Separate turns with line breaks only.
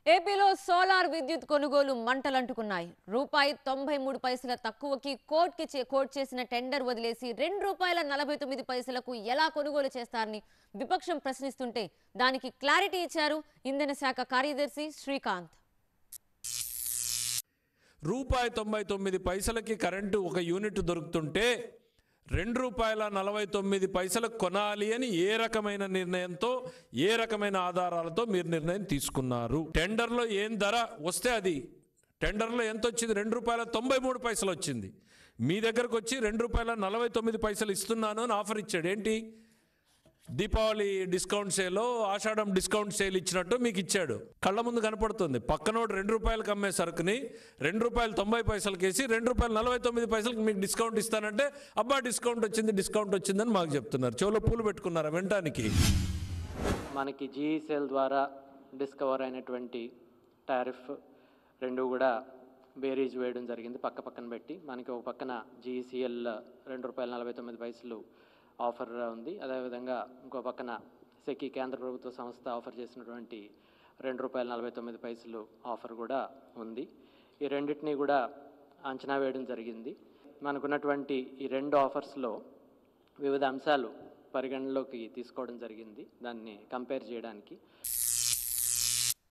ఏపీలో సోలార్ విద్యుత్ కొనుగోలు మంటలంటుకున్నాయి రూపాయి తొంభై మూడు పైసల తక్కువకి కోర్టుకి చే- కోర్టు చేసిన టెండర్ వదిలేసి రెండు రూపాయల నలభై తొమ్మిది పైసలకు ఎలా కొనుగోలు చేస్తారని విపక్షం ప్రశ్నిస్తుంటే దానికి క్లారిటీ ఇచ్చారు ఇంధన శాఖ కార్యదర్శి శ్రీకాంత్
రూపాయి తొంభై తొమ్మిది పైసలకి కరెంటు ఒక యూనిట్ దొరుకుతుంటే రెండు రూపాయల నలభై తొమ్మిది పైసలకు కొనాలి అని ఏ రకమైన నిర్ణయంతో ఏ రకమైన ఆధారాలతో మీరు నిర్ణయం తీసుకున్నారు టెండర్లో ఏం ధర వస్తే అది టెండర్లో ఎంత వచ్చింది రెండు రూపాయల తొంభై మూడు పైసలు వచ్చింది మీ దగ్గరకు వచ్చి రెండు రూపాయల నలభై తొమ్మిది పైసలు ఇస్తున్నాను అని ఆఫర్ ఇచ్చాడు ఏంటి దీపావళి డిస్కౌంట్ సేలో ఆషాఢం డిస్కౌంట్ సేల్ ఇచ్చినట్టు మీకు ఇచ్చాడు కళ్ళ ముందు కనపడుతుంది పక్కనోడు రెండు రూపాయలకు అమ్మే సరుకుని రెండు రూపాయలు తొంభై పైసలకి వేసి రెండు రూపాయలు నలభై తొమ్మిది పైసలకి మీకు డిస్కౌంట్ ఇస్తానంటే అబ్బా డిస్కౌంట్ వచ్చింది డిస్కౌంట్ వచ్చిందని మాకు చెప్తున్నారు చెవులో పూలు పెట్టుకున్నారా వినటానికి
మనకి జీఈసీఎల్ ద్వారా డిస్కవర్ అయినటువంటి టారిఫ్ రెండు కూడా బేరీజ్ వేయడం జరిగింది పక్క పక్కన పెట్టి మనకి ఒక పక్కన జీఈసీఎల్ రెండు రూపాయల నలభై తొమ్మిది పైసలు ఆఫర్ ఉంది అదేవిధంగా ఇంకో పక్కన సెకి కేంద్ర ప్రభుత్వ సంస్థ ఆఫర్ చేసినటువంటి రెండు రూపాయల నలభై తొమ్మిది పైసలు ఆఫర్ కూడా ఉంది ఈ రెండింటినీ కూడా అంచనా వేయడం జరిగింది మనకున్నటువంటి ఈ రెండు ఆఫర్స్లో వివిధ అంశాలు పరిగణలోకి తీసుకోవడం జరిగింది దాన్ని కంపేర్ చేయడానికి